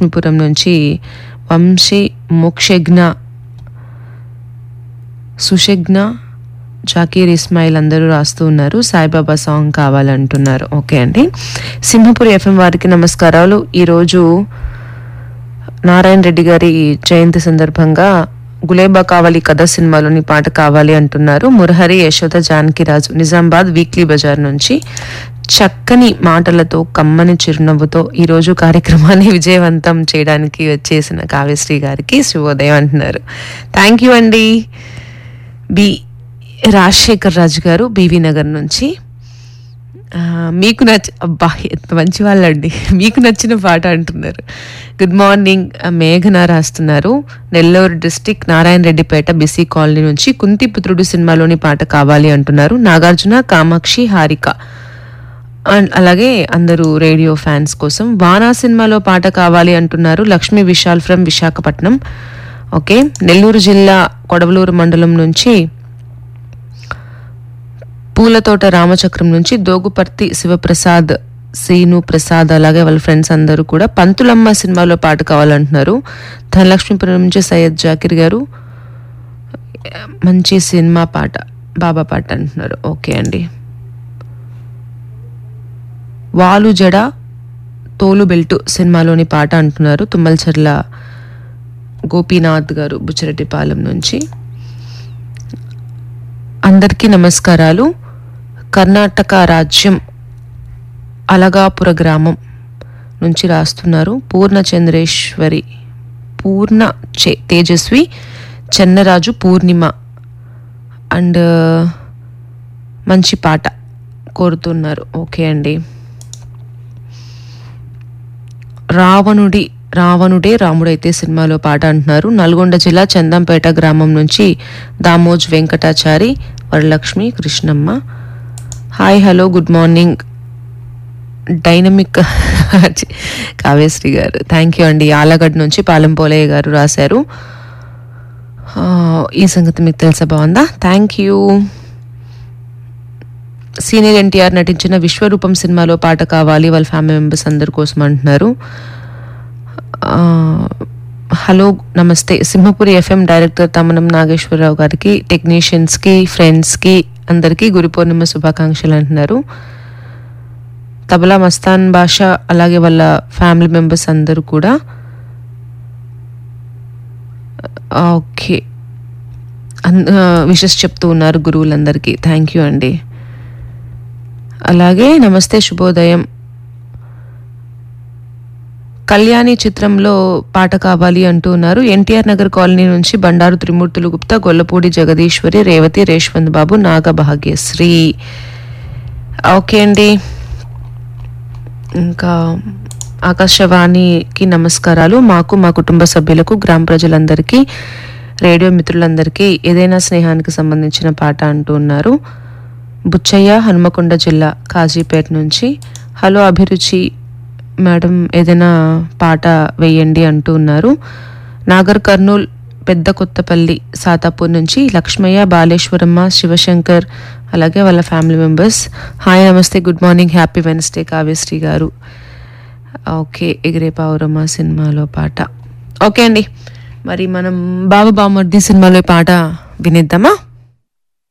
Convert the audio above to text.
ధనలక్ష్మీపురం నుంచి వంశీ మోక్షజ్ఞ సుషజ్ఞ జాకీర్ ఇస్మాయిల్ అందరూ రాస్తూ ఉన్నారు సాయిబాబా సాంగ్ కావాలంటున్నారు ఓకే అండి సింహపురి ఎఫ్ఎం వారికి నమస్కారాలు ఈరోజు నారాయణ రెడ్డి గారి జయంతి సందర్భంగా గులేబా కావాలి కథ సినిమాలోని పాట కావాలి అంటున్నారు మురహరి యశోద జానకిరాజు నిజామాబాద్ వీక్లీ బజార్ నుంచి చక్కని మాటలతో కమ్మని చిరునవ్వుతో ఈరోజు కార్యక్రమాన్ని విజయవంతం చేయడానికి వచ్చేసిన కావ్యశ్రీ గారికి శుభోదయం అంటున్నారు థ్యాంక్ యూ అండి బి రాజశేఖర్ రాజు గారు బీవీ నగర్ నుంచి ఆ, మీకు నచ్చ అబ్బా ఎంత మంచి వాళ్ళండి మీకు నచ్చిన పాట అంటున్నారు గుడ్ మార్నింగ్ ఆ, మేఘన రాస్తున్నారు Nellore district Narayana Reddypeta BC colony నుంచి కుంతిపుత్రుడు సినిమాలోని పాట కావాలి అంటున్నారు నాగార్జున కామాక్షి హారిక అండ్ అలాగే అందరూ రేడియో ఫ్యాన్స్ కోసం వానా సినిమాలో పాట కావాలి అంటున్నారు లక్ష్మీ విశాల్ ఫ్రమ్ విశాఖపట్నం ఓకే నెల్లూరు జిల్లా కొడవలూరు మండలం నుంచి పూలతోట రామచక్రం నుంచి దోగుపర్తి శివప్రసాద్ సీను ప్రసాద్ అలాగే వాళ్ళ ఫ్రెండ్స్ అందరూ కూడా పంతులమ్మ సినిమాలో పాట కావాలంటున్నారు ధనలక్ష్మీపురం నుంచి సయ్యద్ జాకిర్ గారు మంచి సినిమా పాట బాబా పాట అంటున్నారు ఓకే అండి వాలు జడ తోలు బెల్టు సినిమాలోని పాట అంటున్నారు తుమ్మలచర్ల గోపీనాథ్ గారు బుచ్చిరెడ్డిపాలెం నుంచి అందరికీ నమస్కారాలు కర్ణాటక రాజ్యం అలగాపుర గ్రామం నుంచి రాస్తున్నారు పూర్ణ చంద్రేశ్వరి పూర్ణ చే తేజస్వి చెన్నరాజు పూర్ణిమ అండ్ మంచి పాట కోరుతున్నారు ఓకే అండి రావణుడి రావణుడే రాముడైతే సినిమాలో పాట అంటున్నారు నల్గొండ జిల్లా చందంపేట గ్రామం నుంచి Damoj Venkatachari Varalakshmi Krishnamma hi hello good morning dynamic Kavyasri గారు థ్యాంక్ యూ అండి ఆలగడ్ నుంచి పాలెం పోలయ్య గారు రాశారు ఆ, ఈ సంగతి మీకు తెలుసా బాగుందా థ్యాంక్ యూ సీనియర్ ఎన్టీఆర్ నటించిన విశ్వరూపం సినిమాలో పాట కావాలి వాళ్ళ ఫ్యామిలీ మెంబర్స్ అందరి కోసం అంటున్నారు ఆ, హలో నమస్తే సింహపురి ఎఫ్ఎం డైరెక్టర్ తమనం నాగేశ్వరరావు గారికి టెక్నీషియన్స్కి ఫ్రెండ్స్కి అందరికీ గురు పౌర్ణిమ శుభాకాంక్షలు అంటున్నారు తబలా మస్తాన్ భాష అలాగే వాళ్ళ ఫ్యామిలీ మెంబర్స్ అందరూ కూడా ఓకే విషెస్ చెప్తూ ఉన్నారు గురువులందరికీ థ్యాంక్ యూ అండి అలాగే నమస్తే శుభోదయం కళ్యాణి చిత్రంలో పాట కావాలి అంటూ ఉన్నారు ఎన్టీఆర్ నగర్ కాలనీ నుంచి బండారు త్రిమూర్తులు గుప్తా గొల్లపూడి జగదీశ్వరి రేవతి రేష్వంత్ బాబు నాగభాగ్యశ్రీ ఓకే అండి ఇంకా ఆకాశవాణికి నమస్కారాలు మాకు మా కుటుంబ సభ్యులకు గ్రామ ప్రజలందరికీ రేడియో మిత్రులందరికీ ఏదైనా స్నేహానికి సంబంధించిన పాట అంటూ ఉన్నారు బుచ్చయ్య హనుమకొండ జిల్లా కాజీపేట నుంచి హలో అభిరుచి మేడం ఏదైనా పాట వేయండి అంటూ ఉన్నారు నాగర్ కర్నూల్ పెద్ద కొత్తపల్లి సాతాపూర్ నుంచి లక్ష్మయ్య బాలేశ్వరమ్మ శివశంకర్ అలాగే వాళ్ళ ఫ్యామిలీ మెంబర్స్ హాయ్ నమస్తే good morning happy Wednesday Kavyasri గారు ఓకే ఎగిరే పావురమ్మ సినిమాలో పాట ఓకే అండి మరి మనం బాబా బామర్ది సినిమాలో పాట వినిద్దామా